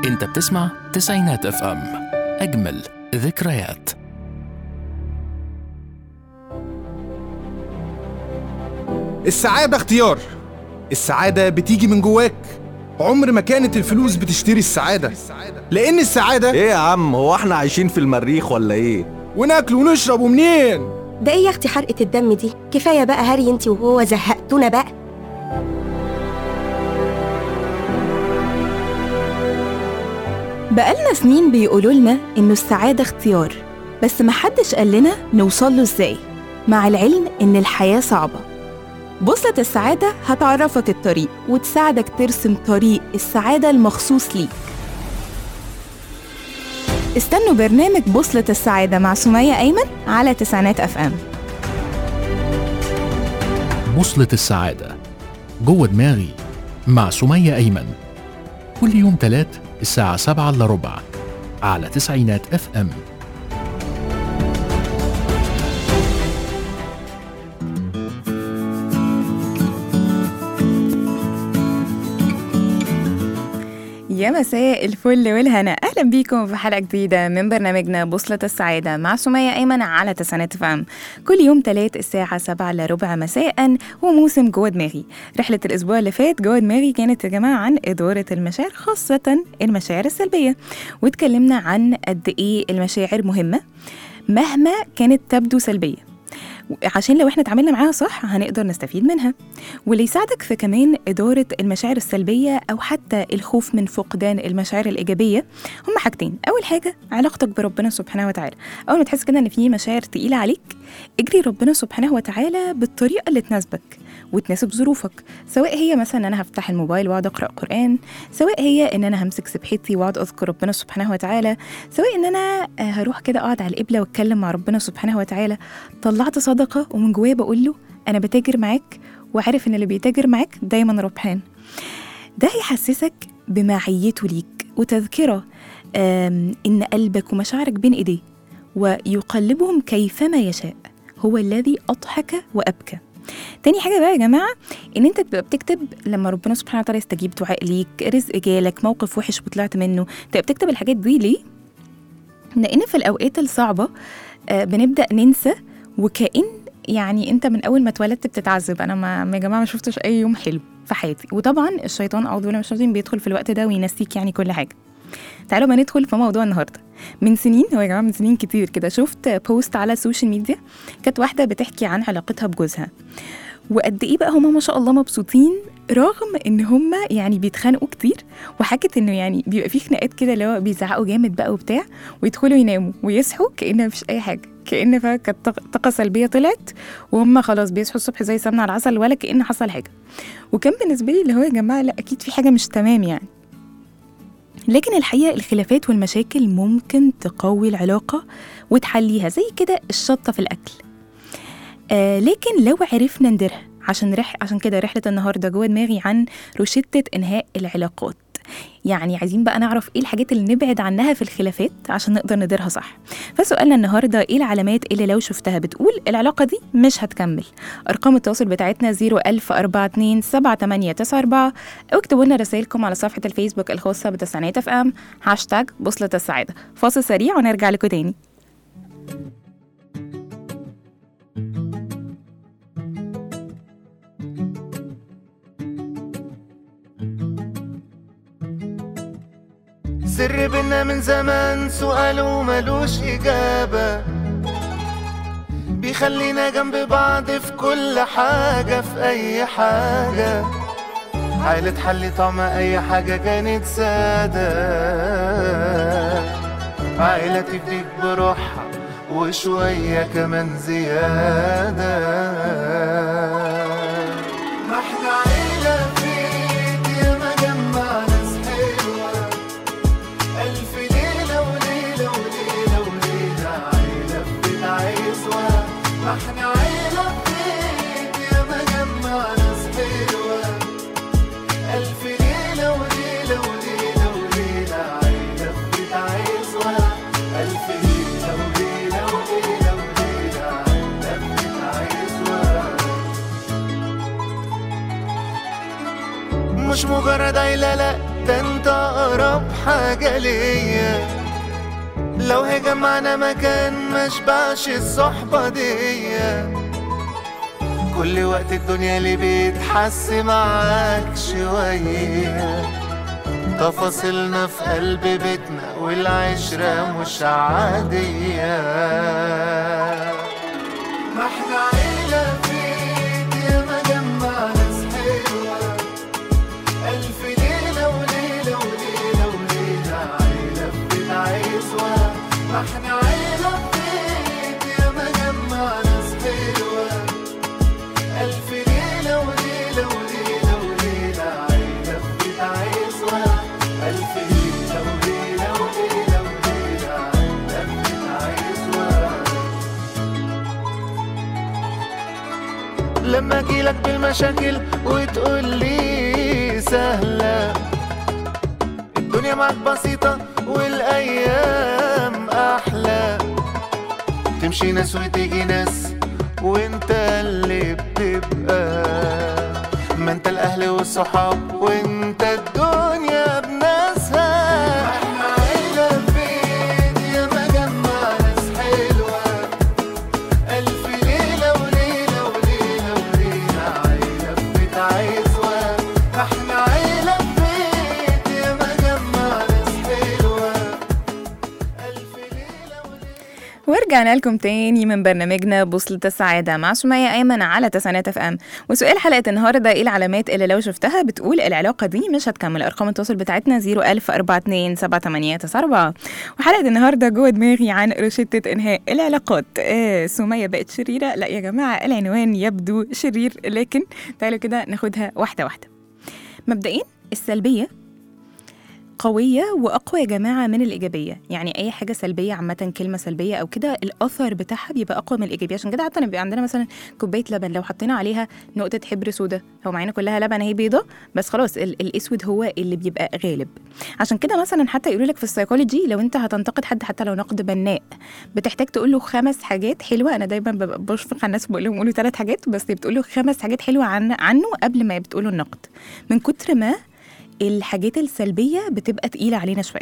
انت بتسمع تسعينات اف ام اجمل ذكريات السعادة اختيار السعادة بتيجي من جواك عمر ما كانت الفلوس بتشتري السعادة لأن السعادة ايه يا عم هو احنا عايشين في المريخ ولا ايه وناكل ونشرب ومنين ده ايه يا اختي حرقة الدم دي كفاية بقى هري انتي وهو زهقتونا بقى بقالنا سنين بيقولوا لنا إنه السعادة اختيار بس محدش قال لنا نوصل له إزاي مع العلم إن الحياة صعبة بوصلة السعادة هتعرفك الطريق وتساعدك ترسم طريق السعادة المخصوص ليك استنوا برنامج بوصلة السعادة مع سمية أيمن على تسعينات أف أم بوصلة السعادة جوه دماغي مع سمية أيمن كل يوم تلات الساعة سبعة إلا ربع على تسعينات اف ام يا مساء الفل والهنا اهلا بيكم في حلقه جديده من برنامجنا بوصله السعاده مع سميه ايمن على تسعينات فام كل يوم تلات الساعه 7 الا ربع مساء وموسم جوه دماغي رحله الاسبوع اللي فات جوه دماغي كانت يا جماعه عن اداره المشاعر خاصه المشاعر السلبيه واتكلمنا عن قد ايه المشاعر مهمه مهما كانت تبدو سلبيه عشان لو احنا اتعاملنا معاها صح هنقدر نستفيد منها واللي يساعدك في كمان إدارة المشاعر السلبية أو حتى الخوف من فقدان المشاعر الإيجابية هما حاجتين أول حاجة علاقتك بربنا سبحانه وتعالى أول ما تحس كده إن في مشاعر تقيلة عليك اجري ربنا سبحانه وتعالى بالطريقة اللي تناسبك وتناسب ظروفك سواء هي مثلا ان انا هفتح الموبايل واقعد اقرا قران سواء هي ان انا همسك سبحتي واقعد اذكر ربنا سبحانه وتعالى سواء ان انا آه، هروح كده اقعد على القبله واتكلم مع ربنا سبحانه وتعالى طلعت صدقه ومن جوايا بقول له انا بتاجر معاك وعارف ان اللي بيتاجر معاك دايما ربحان ده هيحسسك بمعيته ليك وتذكره آم، ان قلبك ومشاعرك بين ايديه ويقلبهم كيفما يشاء هو الذي اضحك وابكى تاني حاجة بقى يا جماعة إن أنت تبقى بتكتب لما ربنا سبحانه وتعالى يستجيب دعاء ليك رزق جالك موقف وحش وطلعت منه تبقى بتكتب الحاجات دي ليه؟ لأن في الأوقات الصعبة آه، بنبدأ ننسى وكأن يعني أنت من أول ما اتولدت بتتعذب أنا ما يا جماعة ما شفتش أي يوم حلو في حياتي وطبعا الشيطان أعوذ بالله من الشيطان بيدخل في الوقت ده وينسيك يعني كل حاجة تعالوا بقى ندخل في موضوع النهارده من سنين هو يا جماعه من سنين كتير كده شفت بوست على السوشيال ميديا كانت واحده بتحكي عن علاقتها بجوزها وقد ايه بقى هما ما شاء الله مبسوطين رغم ان هما يعني بيتخانقوا كتير وحكت انه يعني بيبقى في خناقات كده اللي هو بيزعقوا جامد بقى وبتاع ويدخلوا يناموا ويصحوا كأن مفيش اي حاجه كأن فا كانت طاق- طاقه سلبيه طلعت وهم خلاص بيصحوا الصبح زي سمنه على العسل ولا كأن حصل حاجه وكان بالنسبه لي اللي هو يا جماعه لا اكيد في حاجه مش تمام يعني لكن الحقيقة الخلافات والمشاكل ممكن تقوي العلاقة وتحليها زي كده الشطة في الأكل آه لكن لو عرفنا نديرها عشان رح عشان كده رحلة النهاردة جوه دماغي عن روشتة إنهاء العلاقات يعني عايزين بقى نعرف ايه الحاجات اللي نبعد عنها في الخلافات عشان نقدر نديرها صح فسؤالنا النهارده ايه العلامات اللي لو شفتها بتقول العلاقه دي مش هتكمل ارقام التواصل بتاعتنا 010427894 او اكتبوا لنا رسائلكم على صفحه الفيسبوك الخاصه بتسعينات اف ام هاشتاج بوصله السعاده فاصل سريع ونرجع لكم تاني سر بينا من زمان سؤاله ملوش إجابة بيخلينا جنب بعض في كل حاجة في أي حاجة عائلة حل طعم أي حاجة كانت سادة عائلة تفديك بروحها وشوية كمان زيادة ما احنا عيلة فيك يا مجمع ناس حلوة ألف ليلة وليلة وليلة وليلة عيلة في بيت عزوة ما احنا عيلة فيك يا مجمع ناس حلوة ألف ليلة وليلة وليلة وليلة عيلة في بيت عزوة ألف ليلة وليلة وليلة وليلة عيلة في بيت عزوة مش مجرد عيلة لا انت انت اقرب حاجة ليا لو هجمعنا مكان مشبعش الصحبة دي كل وقت الدنيا اللي بيتحس معاك شوية تفاصيلنا في قلب بيتنا والعشرة مش عادية ما احنا عيلة فيك يا مجمع ناس حلوة ألف ليلة وليلة وليلة وليلة عيلة في بيت عزوة ما احنا عيلة فيك يا مجمع ناس حلوة ألف ليلة وليلة وليلة وليلة عيلة في بيت عزوة ألف ليلة وليلة وليلة وليلة عيلة في بيت عزوة لما اجيلك بالمشاكل وتقول لي سهلة الدنيا معاك بسيطة والأيام أحلى تمشي ناس وتيجي ناس وانت اللي بتبقى ما انت الأهل والصحاب وانت الدنيا بناسها احنا عيلة بيت يا مجمع ناس حلوة ألف ليلة وليلة وليلة وليلة عيلة في بيت عزوة احنا عيلة بيت يا مجمع ناس حلوة ألف ليلة وليلة ورجعنا لكم تاني من برنامجنا بوصلة السعادة مع سمية أيمن على تسعينات اف ام وسؤال حلقة النهاردة ايه العلامات اللي لو شفتها بتقول العلاقة دي مش هتكمل أرقام التواصل بتاعتنا 01042 وحلقة النهاردة جوه دماغي عن روشتة إنهاء العلاقات آه سمية بقت شريرة لا يا جماعة العنوان يبدو شرير لكن تعالوا كده ناخدها واحدة واحدة مبدئيا السلبية قوية وأقوى يا جماعة من الإيجابية يعني أي حاجة سلبية عامة كلمة سلبية أو كده الأثر بتاعها بيبقى أقوى من الإيجابية عشان كده حتى بيبقى عندنا مثلا كوباية لبن لو حطينا عليها نقطة حبر سودا هو معانا كلها لبن أهي بيضة بس خلاص ال- الأسود هو اللي بيبقى غالب عشان كده مثلا حتى يقولوا لك في السيكولوجي لو أنت هتنتقد حد حتى لو نقد بناء بتحتاج تقول له خمس حاجات حلوة أنا دايما ببقى بشفق على الناس بقول لهم قولوا ثلاث حاجات بس بتقول له خمس حاجات حلوة عن عنه قبل ما بتقولوا النقد من كتر ما الحاجات السلبية بتبقى تقيلة علينا شوية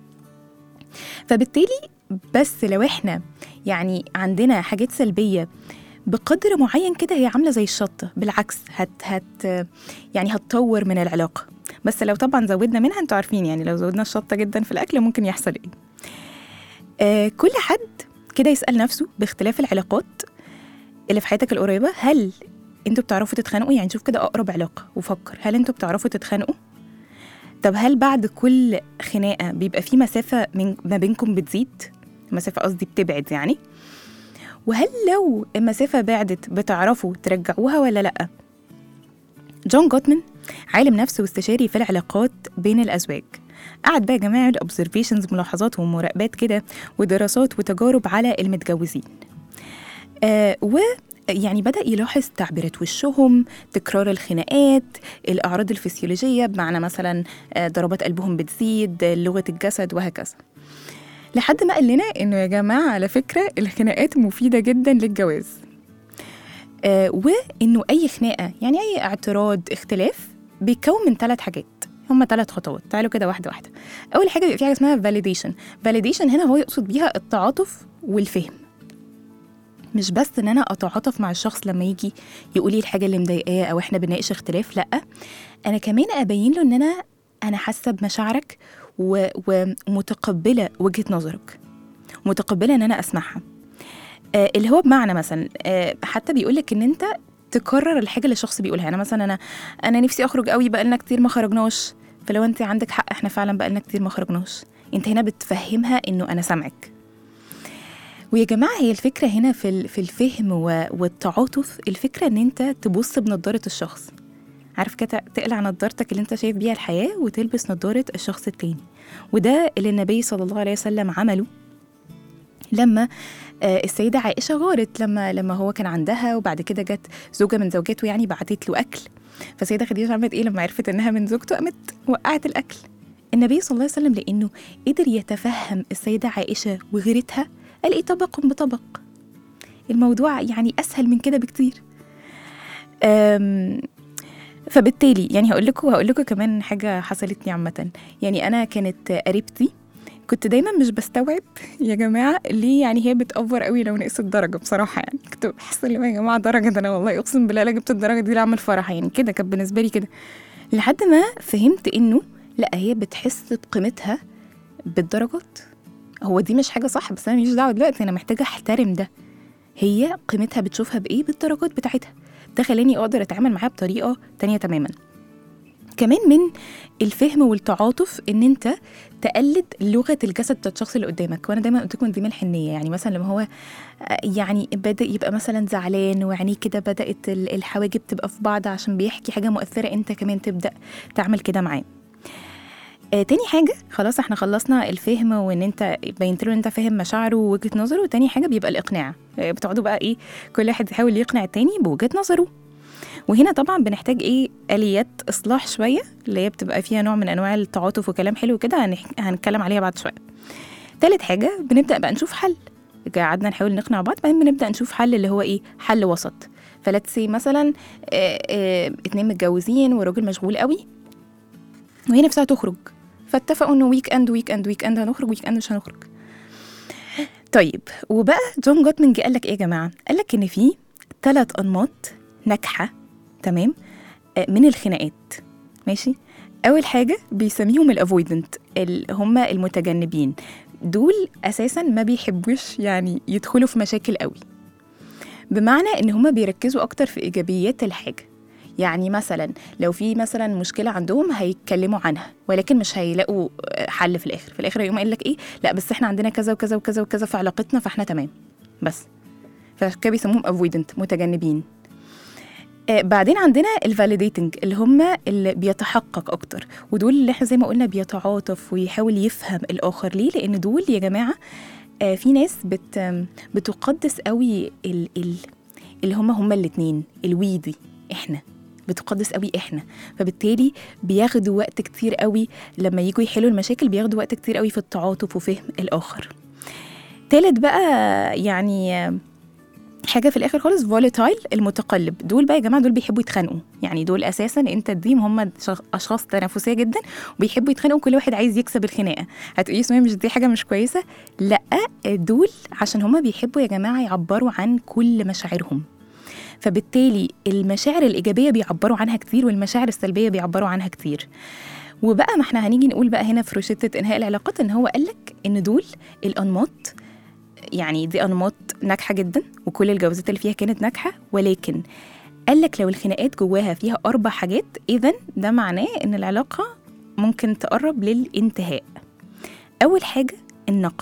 فبالتالي بس لو احنا يعني عندنا حاجات سلبية بقدر معين كده هي عاملة زي الشطة بالعكس هت هت يعني هتطور من العلاقة بس لو طبعا زودنا منها انتوا عارفين يعني لو زودنا الشطة جدا في الأكل ممكن يحصل ايه آه كل حد كده يسأل نفسه باختلاف العلاقات اللي في حياتك القريبة هل انتوا بتعرفوا تتخانقوا يعني شوف كده أقرب علاقة وفكر هل انتوا بتعرفوا تتخانقوا طب هل بعد كل خناقة بيبقى في مسافة من ما بينكم بتزيد؟ مسافة قصدي بتبعد يعني وهل لو المسافة بعدت بتعرفوا ترجعوها ولا لأ؟ جون جوتمان عالم نفسي واستشاري في العلاقات بين الأزواج قعد بقى يا جماعة يعمل observations ملاحظات ومراقبات كده ودراسات وتجارب على المتجوزين آه و يعني بدأ يلاحظ تعبيرات وشهم تكرار الخناقات الأعراض الفسيولوجية بمعنى مثلا آه، ضربات قلبهم بتزيد آه، لغة الجسد وهكذا لحد ما قال لنا إنه يا جماعة على فكرة الخناقات مفيدة جدا للجواز آه وإنه أي خناقة يعني أي اعتراض اختلاف بيتكون من ثلاث حاجات هما ثلاث خطوات تعالوا كده واحدة واحدة أول حاجة بيبقى في حاجة اسمها validation validation هنا هو يقصد بيها التعاطف والفهم مش بس ان انا اتعاطف مع الشخص لما يجي يقول لي الحاجه اللي مضايقاه او احنا بنناقش اختلاف لا انا كمان ابين له ان انا انا حاسه بمشاعرك و- ومتقبله وجهه نظرك متقبله ان انا اسمعها آه اللي هو بمعنى مثلا آه حتى بيقول لك ان انت تكرر الحاجه اللي الشخص بيقولها انا مثلا انا انا نفسي اخرج قوي بقالنا كتير ما خرجناش فلو انت عندك حق احنا فعلا بقالنا كتير ما خرجناش انت هنا بتفهمها انه انا سامعك ويا جماعة هي الفكرة هنا في ال- في الفهم و- والتعاطف الفكرة إن أنت تبص بنضارة الشخص عارف كده تقلع نضارتك اللي أنت شايف بيها الحياة وتلبس نضارة الشخص التاني وده اللي النبي صلى الله عليه وسلم عمله لما آه، السيدة عائشة غارت لما لما هو كان عندها وبعد كده جت زوجة من زوجاته يعني بعتت له أكل فالسيدة خديجة عملت إيه لما عرفت إنها من زوجته قامت وقعت الأكل النبي صلى الله عليه وسلم لأنه قدر يتفهم السيدة عائشة وغيرتها قال إيه طبق بطبق الموضوع يعني أسهل من كده بكتير أم، فبالتالي يعني هقول لكم هقول لكم كمان حاجه حصلت لي عامه يعني انا كانت قريبتي كنت دايما مش بستوعب يا جماعه ليه يعني هي بتأفور قوي لو نقصت درجه بصراحه يعني كنت بحس اللي هو يا جماعه درجه ده انا والله اقسم بالله لا جبت الدرجه دي لاعمل فرح يعني كده كانت بالنسبه لي كده لحد ما فهمت انه لا هي بتحس بقيمتها بالدرجات هو دي مش حاجه صح بس انا ماليش دعوه دلوقتي انا محتاجه احترم ده هي قيمتها بتشوفها بايه بالدرجات بتاعتها ده خلاني اقدر اتعامل معاها بطريقه تانية تماما كمان من الفهم والتعاطف ان انت تقلد لغه الجسد بتاعت الشخص اللي قدامك وانا دايما قلت لكم دي من الحنيه يعني مثلا لما هو آه، يعني بدا يبقى مثلا زعلان وعينيه كده بدات ال- الحواجب تبقى في بعض عشان بيحكي حاجه مؤثره انت كمان تبدا تعمل كده معاه آه تاني حاجة خلاص احنا خلصنا الفهم وان انت بينت له ان انت فاهم مشاعره ووجهة نظره وتاني حاجة بيبقى الإقناع آه بتقعدوا بقى ايه كل واحد يحاول يقنع التاني بوجهة نظره وهنا طبعا بنحتاج ايه آليات إصلاح شوية اللي هي بتبقى فيها نوع من أنواع التعاطف وكلام حلو كده هنح- هنتكلم عليها بعد شوية تالت حاجة بنبدأ بقى نشوف حل قعدنا نحاول نقنع بعض بعدين بنبدأ نشوف حل اللي هو ايه حل وسط فلتس سي مثلا آه آه اتنين متجوزين وراجل مشغول قوي وهي نفسها تخرج فاتفقوا انه ويك اند ويك اند ويك اند هنخرج ويك اند مش هنخرج طيب وبقى جون جوتمان جه قال لك ايه يا جماعه قال لك ان في ثلاث انماط ناجحه تمام آه، من الخناقات ماشي اول حاجه بيسميهم الافويدنت اللي هم المتجنبين دول اساسا ما بيحبوش يعني يدخلوا في مشاكل قوي بمعنى ان هم بيركزوا اكتر في ايجابيات الحاجه يعني مثلا لو في مثلا مشكله عندهم هيتكلموا عنها ولكن مش هيلاقوا آه، حل في الاخر في الاخر يقوم قايل لك ايه لا بس احنا عندنا كذا وكذا وكذا وكذا في علاقتنا فاحنا تمام بس فكده بيسموهم افويدنت متجنبين آه بعدين عندنا الفاليديتنج اللي هم اللي بيتحقق اكتر ودول اللي احنا زي ما قلنا بيتعاطف ويحاول يفهم الاخر ليه لان دول يا جماعه آه في ناس بت آم، بتقدس قوي ال ال اللي هم هم الاتنين الويدي احنا بتقدس قوي احنا فبالتالي بياخدوا وقت كتير قوي لما يجوا يحلوا المشاكل بياخدوا وقت كتير قوي في التعاطف وفهم الاخر تالت بقى يعني آه، حاجه في الاخر خالص فوليتايل المتقلب دول بقى يا جماعه دول بيحبوا يتخانقوا يعني دول اساسا انت تديهم هم شخ- اشخاص تنافسيه جدا وبيحبوا يتخانقوا كل واحد عايز يكسب الخناقه هتقولي اسمها مش دي حاجه مش كويسه لا دول عشان هم بيحبوا يا جماعه يعبروا عن كل مشاعرهم فبالتالي المشاعر الايجابيه بيعبروا عنها كتير والمشاعر السلبيه بيعبروا عنها كتير وبقى ما احنا هنيجي نقول بقى هنا في روشته انهاء العلاقات ان هو قالك ان دول الانماط يعني دي انماط ناجحه جدا وكل الجوازات اللي فيها كانت ناجحه ولكن قال لك لو الخناقات جواها فيها اربع حاجات اذا ده معناه ان العلاقه ممكن تقرب للانتهاء اول حاجه النقد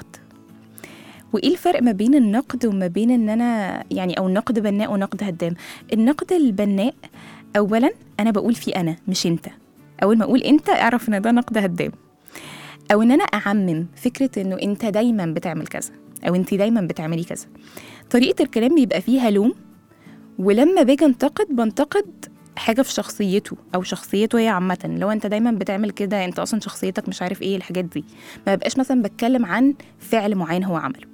وايه الفرق ما بين النقد وما بين ان انا يعني او النقد بناء ونقد هدام النقد البناء اولا انا بقول في انا مش انت اول ما اقول انت اعرف ان ده نقد هدام او ان انا اعمم فكره انه انت دايما بتعمل كذا او انت دايما بتعملي كذا طريقه الكلام بيبقى فيها لوم ولما باجي انتقد بنتقد حاجه في شخصيته او شخصيته هي عامه لو انت دايما بتعمل كده انت اصلا شخصيتك مش عارف ايه الحاجات دي ما بقاش مثلا بتكلم عن فعل معين هو عمله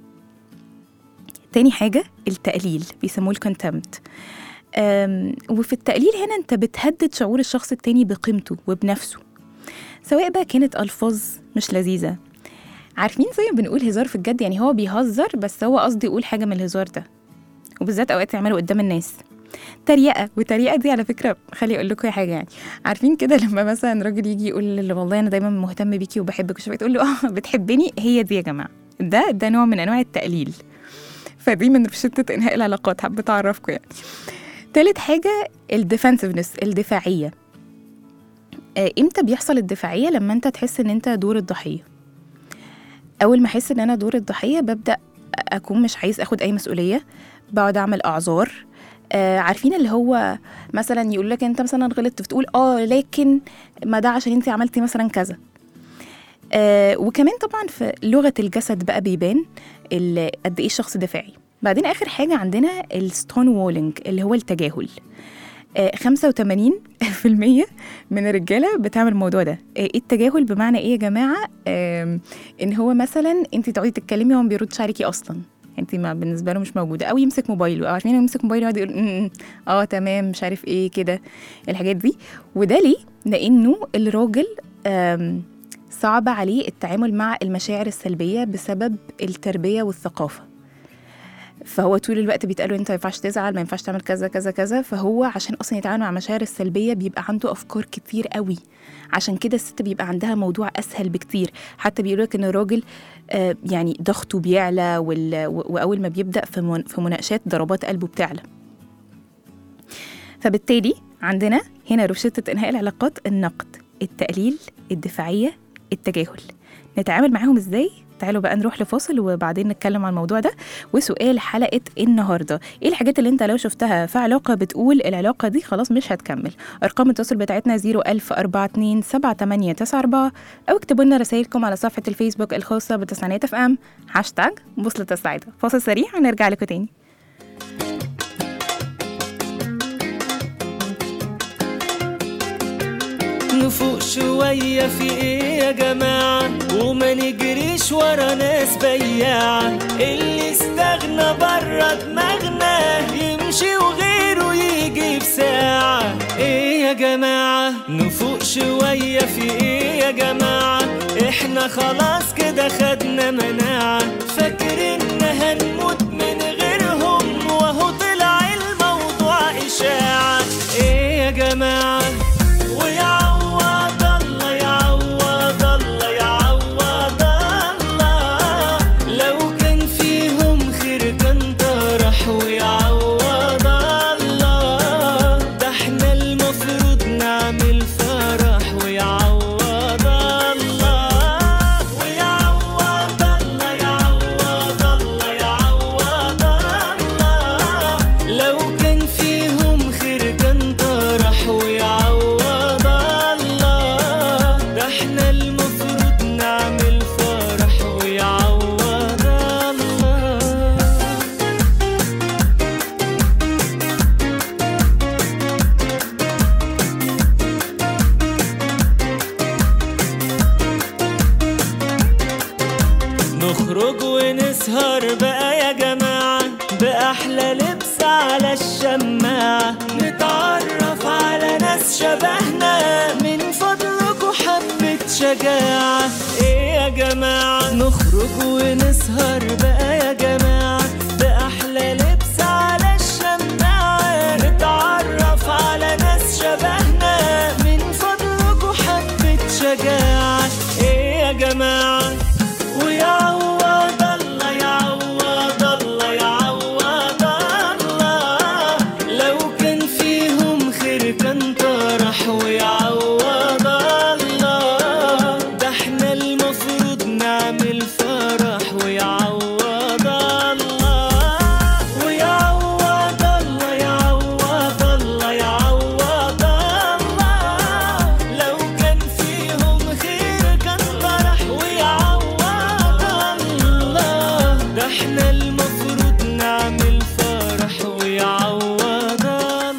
تاني حاجه التقليل بيسموه الكونتمت وفي التقليل هنا انت بتهدد شعور الشخص التاني بقيمته وبنفسه سواء بقى كانت الفاظ مش لذيذه عارفين زي ما بنقول هزار في الجد يعني هو بيهزر بس هو قصدي يقول حاجه من الهزار ده وبالذات اوقات يعمله قدام الناس تريقه والتريقه دي على فكره خلي اقول لكم حاجه يعني عارفين كده لما مثلا راجل يجي يقول لي والله انا دايما مهتم بيكي وبحبك وشويه تقول له اه بتحبني هي دي يا جماعه ده ده نوع من انواع التقليل فدي من شده انهاء العلاقات حبيت اعرفكم يعني تالت حاجه الديفنسفنس الدفاعيه آه، امتى بيحصل الدفاعيه لما انت تحس ان انت دور الضحيه اول ما احس ان انا دور الضحيه ببدا اكون مش عايز اخد اي مسؤوليه بقعد اعمل اعذار آه عارفين اللي هو مثلا يقول لك انت مثلا غلطت فتقول اه لكن ما ده عشان انت عملتي مثلا كذا آه وكمان طبعا في لغه الجسد بقى بيبان ال- قد ايه الشخص دفاعي بعدين اخر حاجه عندنا الستون وولينج اللي هو التجاهل آه 85% من الرجاله بتعمل الموضوع ده آه التجاهل بمعنى ايه يا جماعه آم، ان هو مثلا انت تقعدي تتكلمي وهو ما بيردش عليكي اصلا انت ما بالنسبه له مش موجوده او يمسك موبايله او عارفين يمسك موبايله يقعد يقول "م- م- اه تمام مش عارف ايه كده الحاجات دي وده ليه لانه الراجل آم، صعب عليه التعامل مع المشاعر السلبيه بسبب التربيه والثقافه فهو طول الوقت بيتقال له انت ما ينفعش تزعل ما ينفعش تعمل كذا كذا كذا فهو عشان اصلا يتعامل مع المشاعر السلبيه بيبقى عنده افكار كتير قوي عشان كده الست بيبقى عندها موضوع اسهل بكتير حتى بيقولوا لك ان الراجل آه، يعني ضغطه بيعلى وال- و- واول ما بيبدا في من- في مناقشات ضربات قلبه بتعلى فبالتالي عندنا هنا روشتة إنهاء العلاقات النقد التقليل الدفاعية التجاهل نتعامل معاهم إزاي؟ تعالوا بقى نروح لفاصل وبعدين نتكلم عن الموضوع ده وسؤال حلقة النهاردة ايه الحاجات اللي انت لو شفتها في علاقة بتقول العلاقة دي خلاص مش هتكمل ارقام التواصل بتاعتنا 010427894 او اكتبوا لنا رسائلكم على صفحة الفيسبوك الخاصة بتسعينات اف ام هاشتاج بوصلة السعادة فاصل سريع ونرجع لكم تاني نفوق شوية في ايه يا جماعة وما نجريش ورا ناس بياعة اللي استغنى برا دماغنا يمشي وغيره يجي في ساعة ايه يا جماعة نفوق شوية في ايه يا جماعة احنا خلاص كده خدنا مناعة فاكرين هنموت من غيرهم وهو طلع الموضوع إشاعة ايه يا جماعة ويعوض الله يعوض الله يعوض الله لو كان فيهم خير كان طرح ويعوض الله ده احنا المفروض نعمل فرح ويعوض الله ويعوض الله يعوض الله يعوض الله لو كان فيهم خير كان طرح ويعوض الله ده احنا المفروض نعمل فرح ويعوض الله نخرج ونسهر بقى يا جماعة بأحلى لبس على الشماعة نتعرف على ناس شبهنا من فضلكوا حبة شجاعة ايه يا جماعة نخرج ونسهر بقى يا جماعة بأحلى لبس على الشماعة نتعرف على ناس شبهنا من فضلكوا حبة شجاعة ايه يا جماعة ويعوض الله يعوض الله يعوض الله لو كان فيهم خير كان طرح ويعوض الله ده احنا المفروض نعمل فرح ويعوض الله ويعوض الله يعوض الله يعوض الله لو كان فيهم خير كان طرح ويعوض الله ده احنا المفروض نعمل فرح ويعوض الله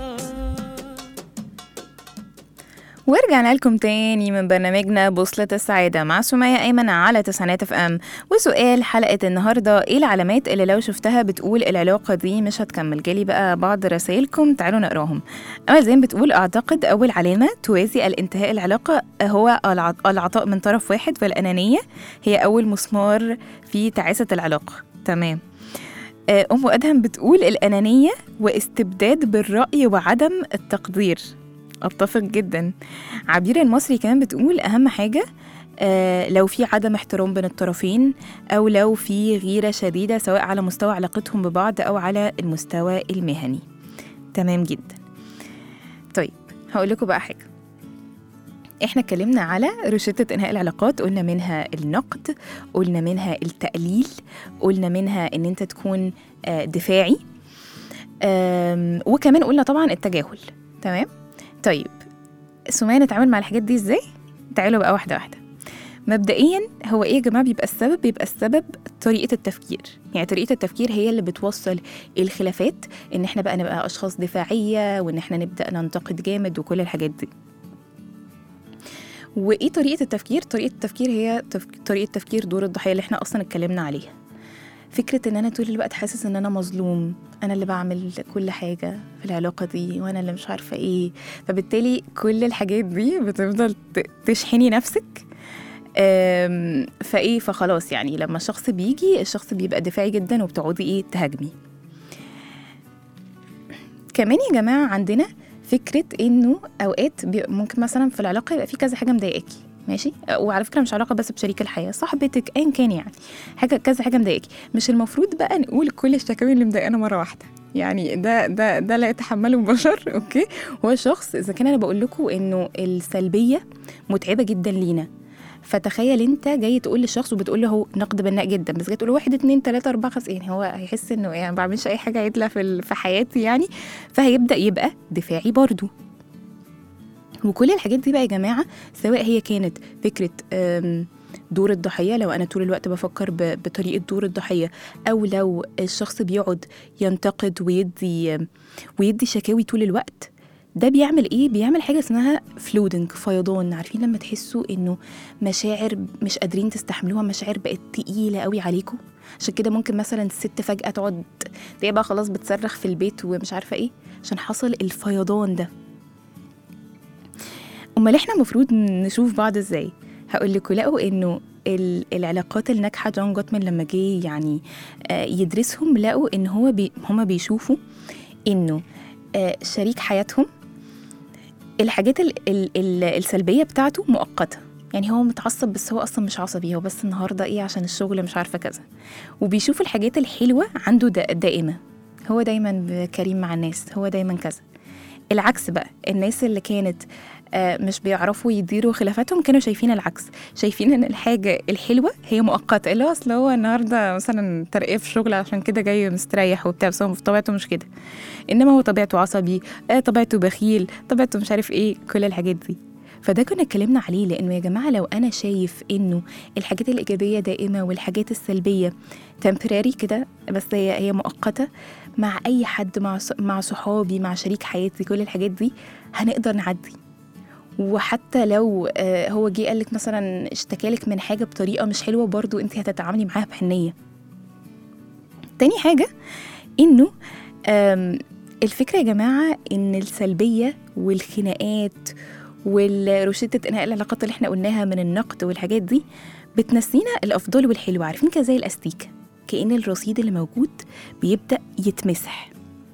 ورجعنا لكم تاني من برنامجنا بوصلة السعادة مع سمية أيمن على تسعينات اف ام وسؤال حلقة النهاردة ايه العلامات اللي لو شفتها بتقول العلاقة دي مش هتكمل جالي بقى بعض رسائلكم تعالوا نقراهم أمل زين بتقول أعتقد أول علامة توازي الانتهاء العلاقة هو الع- العطاء من طرف واحد فالأنانية هي أول مسمار في تعاسة العلاقة تمام آه، أم أدهم بتقول الأنانية واستبداد بالرأي وعدم التقدير أتفق جدا عبير المصري كمان بتقول أهم حاجة آه لو في عدم احترام بين الطرفين أو لو في غيرة شديدة سواء على مستوى علاقتهم ببعض أو على المستوى المهني تمام جدا طيب هقول لكم بقى حاجة احنا اتكلمنا على روشتة انهاء العلاقات قلنا منها النقد قلنا منها التقليل قلنا منها ان انت تكون آه، دفاعي آم، وكمان قلنا طبعا التجاهل تمام طيب سمية نتعامل مع الحاجات دي ازاي تعالوا بقى واحدة واحدة مبدئيا هو ايه يا جماعه بيبقى السبب بيبقى السبب طريقه التفكير يعني طريقه التفكير هي اللي بتوصل الخلافات ان احنا بقى نبقى اشخاص دفاعيه وان احنا نبدا ننتقد جامد وكل الحاجات دي وايه طريقه التفكير طريقه التفكير هي تف... طريقه تفكير دور الضحيه اللي احنا اصلا اتكلمنا عليها فكرة ان انا طول الوقت حاسس ان انا مظلوم انا اللي بعمل كل حاجة في العلاقة دي وانا اللي مش عارفة ايه فبالتالي كل الحاجات دي بتفضل ت- تشحني نفسك أم، فايه فخلاص يعني لما الشخص بيجي الشخص بيبقى دفاعي جدا وبتقعدي ايه تهاجمي كمان يا جماعة عندنا فكرة انه اوقات بي- ممكن مثلا في العلاقة يبقى في كذا حاجة مضايقاكي ماشي وعلى فكرة مش علاقة بس بشريك الحياة صاحبتك ايا كان يعني حاجة كذا حاجة مضايقاكي مش المفروض بقى نقول كل الشكاوي اللي مضايقانا مرة واحدة يعني ده ده ده لا يتحمله البشر اوكي هو شخص اذا كان انا بقول لكم انه السلبيه متعبه جدا لينا فتخيل انت جاي تقول للشخص وبتقول له هو نقد بناء جدا بس جاي تقول له واحد اتنين تلاته اربعه خمسه يعني هو هيحس انه يعني ما بعملش اي حاجه عدله في ال- في حياتي يعني فهيبدا يبقى دفاعي برضو وكل الحاجات دي بقى يا جماعه سواء هي كانت فكره أم، دور الضحيه لو انا طول الوقت بفكر ب- بطريقه دور الضحيه او لو الشخص بيقعد ينتقد ويدي ويدي شكاوي طول الوقت ده بيعمل ايه بيعمل حاجه اسمها فلودنج فيضان عارفين لما تحسوا انه مشاعر مش قادرين تستحملوها مشاعر بقت تقيله قوي عليكم عشان كده ممكن مثلا الست فجاه تقعد تلاقيها بقى خلاص بتصرخ في البيت ومش عارفه ايه عشان حصل الفيضان ده امال احنا المفروض نشوف بعض ازاي هقول لكم لقوا انه ال- العلاقات الناجحه جون جوتمان لما جه يعني آه، يدرسهم لقوا ان هو بي هما بيشوفوا انه آه، شريك حياتهم الحاجات ال ال ال السلبيه بتاعته مؤقته يعني هو متعصب بس هو اصلا مش عصبي هو بس النهارده ايه عشان الشغل مش عارفه كذا وبيشوف الحاجات الحلوه عنده دا دائمه هو دايما كريم مع الناس هو دايما كذا العكس بقى الناس اللي كانت آه، مش بيعرفوا يديروا خلافاتهم كانوا شايفين العكس شايفين ان الحاجه الحلوه هي مؤقته اللي هو اصل هو النهارده مثلا ترقيه في الشغل عشان كده جاي مستريح وبتاع بس هو في طبيعته مش كده انما هو طبيعته عصبي آه طبيعته بخيل طبيعته مش عارف ايه كل الحاجات دي فده كنا اتكلمنا عليه لانه يا جماعه لو انا شايف انه الحاجات الايجابيه دائمه والحاجات السلبيه temporary كده بس هي هي مؤقته مع اي حد مع ص- مع صحابي مع شريك حياتي كل الحاجات دي هنقدر نعدي وحتى لو آه، هو جه قالك مثلا اشتكالك من حاجه بطريقه مش حلوه برضو انت هتتعاملي معاها بحنيه تاني حاجه انه آم، الفكره يا جماعه ان السلبيه والخناقات والروشته انهاء العلاقات اللي احنا قلناها من النقد والحاجات دي بتنسينا الافضل والحلو عارفين كده زي الاستيكه كأن الرصيد اللي موجود بيبدأ يتمسح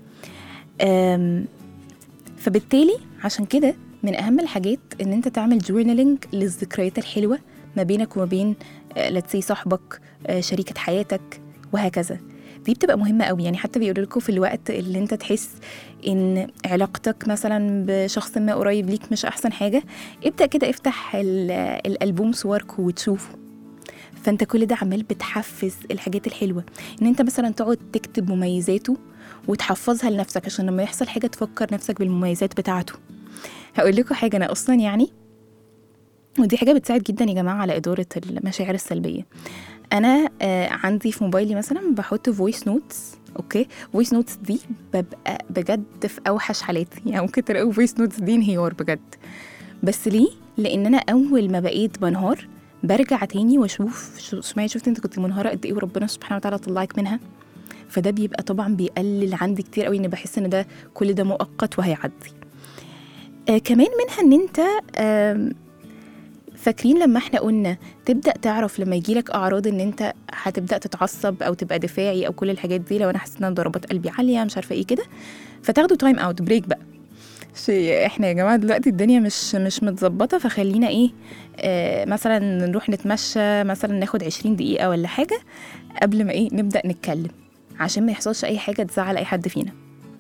أم، فبالتالي عشان كده من أهم الحاجات إن أنت تعمل جورنالينج للذكريات الحلوة ما بينك وما بين لتسي صاحبك آه، شريكة حياتك وهكذا دي بتبقى مهمة قوي يعني حتى بيقولوا لكم في الوقت اللي انت تحس ان علاقتك مثلا بشخص ما قريب ليك مش احسن حاجة ابدأ كده افتح ال- الألبوم صوركم وتشوفه فانت كل ده عمال بتحفز الحاجات الحلوه ان انت مثلا تقعد تكتب مميزاته وتحفظها لنفسك عشان لما يحصل حاجه تفكر نفسك بالمميزات بتاعته هقول لكم حاجه انا اصلا يعني ودي حاجه بتساعد جدا يا جماعه على اداره المشاعر السلبيه انا آه عندي في موبايلي مثلا بحط فويس نوتس اوكي فويس نوتس دي ببقى بجد في اوحش حالاتي يعني ممكن تلاقوا فويس نوتس دي انهيار بجد بس ليه لان انا اول ما بقيت بنهار برجع تاني واشوف شو- سمعي شفت انت كنت منهاره قد ايه وربنا سبحانه وتعالى طلعك منها فده بيبقى طبعا بيقلل عندي كتير قوي ان بحس ان ده كل ده مؤقت وهيعدي آه كمان منها ان انت آم، فاكرين لما احنا قلنا تبدا تعرف لما يجيلك اعراض ان انت هتبدا تتعصب او تبقى دفاعي او كل الحاجات دي لو انا حسيت ان ضربات قلبي عاليه مش عارفه ايه كده فتاخدوا تايم اوت بريك بقى شيء احنا يا جماعه دلوقتي الدنيا مش مش متظبطه فخلينا ايه آه مثلا نروح نتمشى مثلا ناخد 20 دقيقه ولا حاجه قبل ما ايه نبدا نتكلم عشان ما يحصلش اي حاجه تزعل اي حد فينا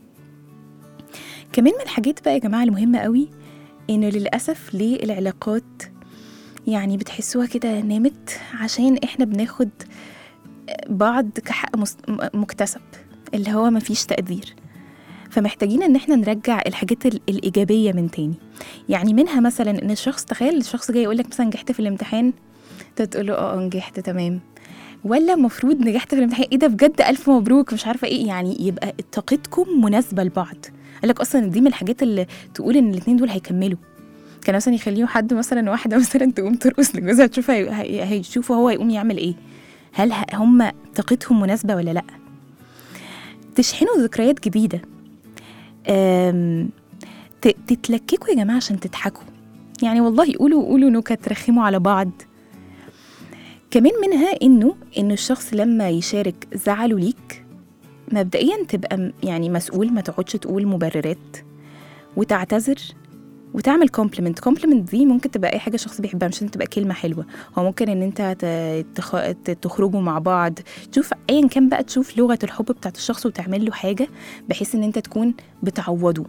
كمان من الحاجات بقى يا جماعه المهمه قوي انه للاسف ليه العلاقات يعني بتحسوها كده نامت عشان احنا بناخد بعض كحق مس- م- مكتسب اللي هو مفيش تقدير فمحتاجين ان احنا نرجع الحاجات ال- الايجابيه من تاني يعني منها مثلا ان الشخص تخيل الشخص جاي يقول لك مثلا نجحت في الامتحان انت تقول له اه آه، نجحت تمام ولا المفروض نجحت في الامتحان ايه ده بجد الف مبروك مش عارفه ايه يعني يبقى طاقتكم مناسبه لبعض قال لك اصلا دي من الحاجات اللي تقول ان الاثنين دول هيكملوا كان مثلا يخليه حد مثلا واحده مثلا تقوم ترقص لجوزها تشوف هي- هي- هيشوفه هو هيقوم يعمل ايه هل ه- هم طاقتهم مناسبة ولا لأ تشحنوا ذكريات جديدة أم، ت- تتلككوا يا جماعة عشان تضحكوا يعني والله قولوا قولوا نكت رخموا على بعض كمان منها انه انه الشخص لما يشارك زعله ليك مبدئيا تبقى م- يعني مسؤول ما تقعدش تقول مبررات وتعتذر وتعمل كومبلمنت كومبلمنت دي ممكن تبقى اي حاجه شخص بيحبها مش لازم تبقى كلمه حلوه هو ممكن ان انت ت- تخ... ت- تخرجوا مع بعض تشوف ايا كان بقى تشوف لغه الحب بتاعت الشخص وتعمل له حاجه بحيث ان انت تكون بتعوضه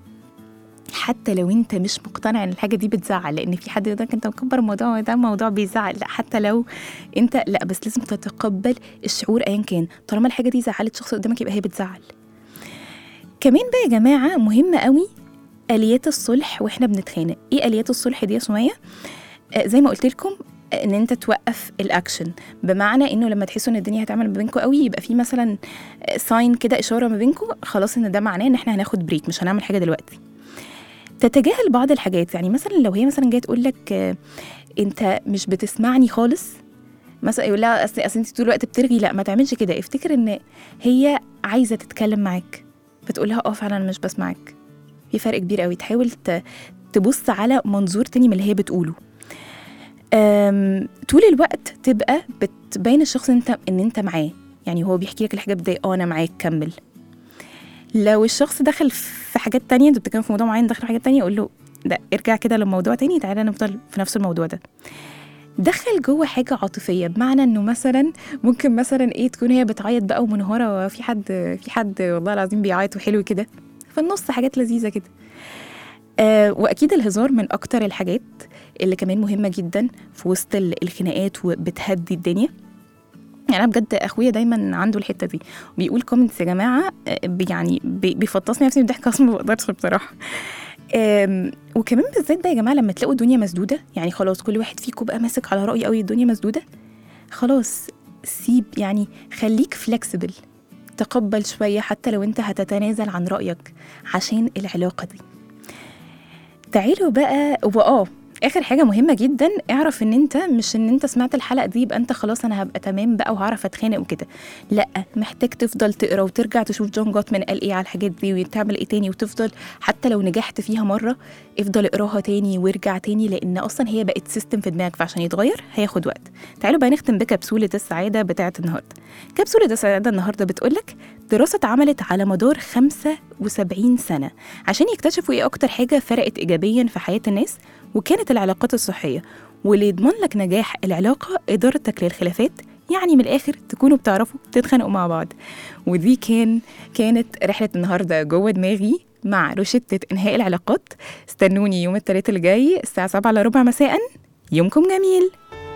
حتى لو انت مش مقتنع ان الحاجه دي بتزعل لان في حد يقول لك انت مكبر الموضوع ده موضوع بيزعل لا حتى لو انت لا بس لازم تتقبل الشعور ايا كان طالما الحاجه دي زعلت شخص قدامك يبقى هي بتزعل كمان بقى يا جماعه مهمه قوي اليات الصلح واحنا بنتخانق ايه اليات الصلح دي يا سميه آه زي ما قلت لكم آه، ان انت توقف الاكشن بمعنى انه لما تحسوا ان الدنيا هتعمل ما بينكم قوي يبقى في مثلا ساين كده اشاره ما بينكم خلاص ان ده معناه ان احنا هناخد بريك مش هنعمل حاجه دلوقتي تتجاهل بعض الحاجات يعني مثلا لو هي مثلا جايه تقول لك آه، انت مش بتسمعني خالص مثلا يقول لها اصل اصل انت طول الوقت بترغي لا ما تعملش كده افتكر ان هي عايزه تتكلم معاك فتقول لها اه فعلا أنا مش بسمعك في فرق كبير قوي تحاول ت- تبص على منظور تاني من اللي هي بتقوله أم، طول الوقت تبقى بتبين الشخص انت ان انت معاه يعني هو بيحكي لك الحاجه بتضايق اه انا معاك كمل لو الشخص دخل في حاجات تانية انتوا بتتكلموا في موضوع معين دخل في حاجات تانية قول له لا ارجع كده لموضوع تاني تعالى نفضل في نفس الموضوع ده دخل جوه حاجة عاطفية بمعنى انه مثلا ممكن مثلا ايه تكون هي بتعيط بقى ومنهارة وفي حد في حد والله العظيم بيعيط وحلو كده في النص حاجات لذيذة كده آه واكيد الهزار من اكتر الحاجات اللي كمان مهمة جدا في وسط ال- الخناقات وبتهدي الدنيا يعني انا بجد اخويا دايما عنده الحته دي بيقول كومنتس يا جماعه آه، بي- يعني بي- بيفطسني نفسي من الضحك اصلا ما بقدرش بصراحه آم، وكمان بالذات ده يا جماعه لما تلاقوا الدنيا مسدوده يعني خلاص كل واحد فيكم بقى ماسك على راي قوي الدنيا مسدوده خلاص سيب يعني خليك فلكسبل تقبل شويه حتى لو انت هتتنازل عن رايك عشان العلاقه دي تعالوا بقى واه اخر حاجه مهمه جدا اعرف ان انت مش ان انت سمعت الحلقه دي يبقى انت خلاص انا هبقى تمام بقى وهعرف اتخانق وكده لا محتاج تفضل تقرا وترجع تشوف جون جوتمان قال ايه على الحاجات دي وتعمل ايه تاني وتفضل حتى لو نجحت فيها مره افضل اقراها تاني وارجع تاني لان اصلا هي بقت سيستم في دماغك فعشان يتغير هياخد وقت تعالوا بقى نختم بكبسوله السعاده بتاعه النهارده كبسوله السعاده النهارده بتقولك دراسه اتعملت على مدار 75 سنه عشان يكتشفوا ايه اكتر حاجه فرقت ايجابيا في حياه الناس وكانت العلاقات الصحيه واللي يضمن لك نجاح العلاقه ادارتك للخلافات يعني من الاخر تكونوا بتعرفوا تتخانقوا مع بعض ودي كان كانت رحله النهارده جوه دماغي مع روشتة إنهاء العلاقات استنوني يوم الثلاث اللي جاي الساعة 7 إلا ربع مساء يومكم جميل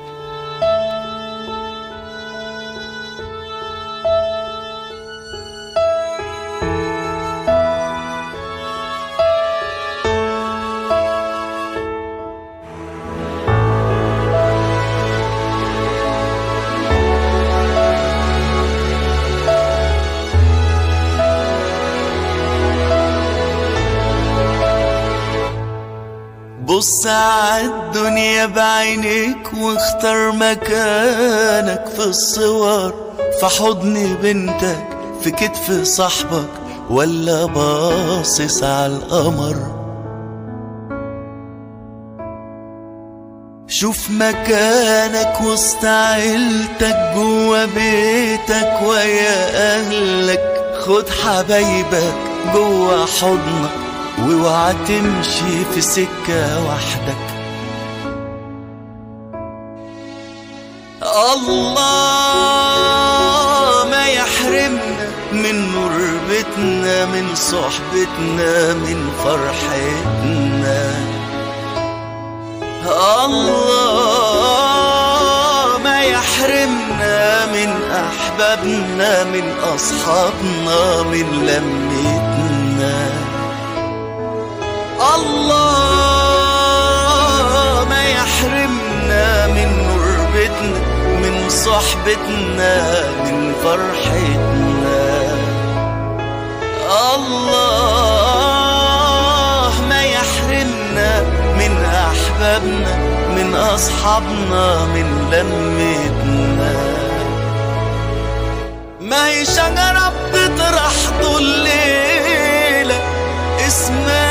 بص عالدنيا بعينيك واختار مكانك في الصور في حضن بنتك في كتف صاحبك ولا باصص على القمر شوف مكانك وسط عيلتك جوا بيتك ويا اهلك خد حبايبك جوا حضنك واوعى تمشي في سكة وحدك الله ما يحرمنا من نور بيتنا من صحبتنا من فرحتنا الله ما يحرمنا من أحبابنا من أصحابنا من لمتنا الله ما يحرمنا من قربتنا من صحبتنا من فرحتنا الله ما يحرمنا من أحبابنا من أصحابنا من لمتنا ما هي شجرة بتطرح طول الليلة اسمها